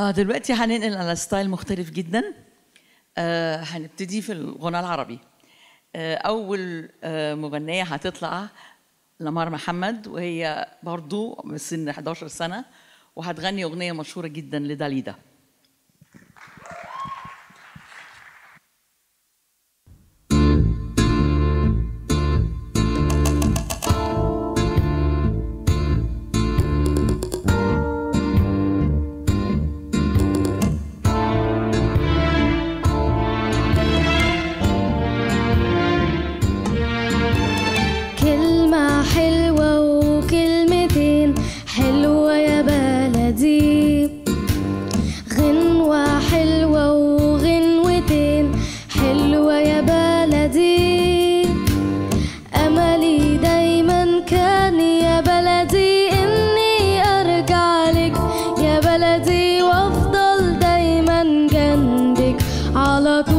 آه دلوقتي هننقل على ستايل مختلف جدا آه هنبتدي في الغناء العربي آه أول آه مغنية هتطلع لمار محمد وهي برضو من سن 11 سنة وهتغني أغنية مشهورة جدا لداليدا كلمة حلوة وكلمتين حلوة يا بلدي غنوة حلوة وغنوتين حلوة يا بلدي أملي دايما كان يا بلدي إني أرجع لك يا بلدي وأفضل دايما جنبك على طول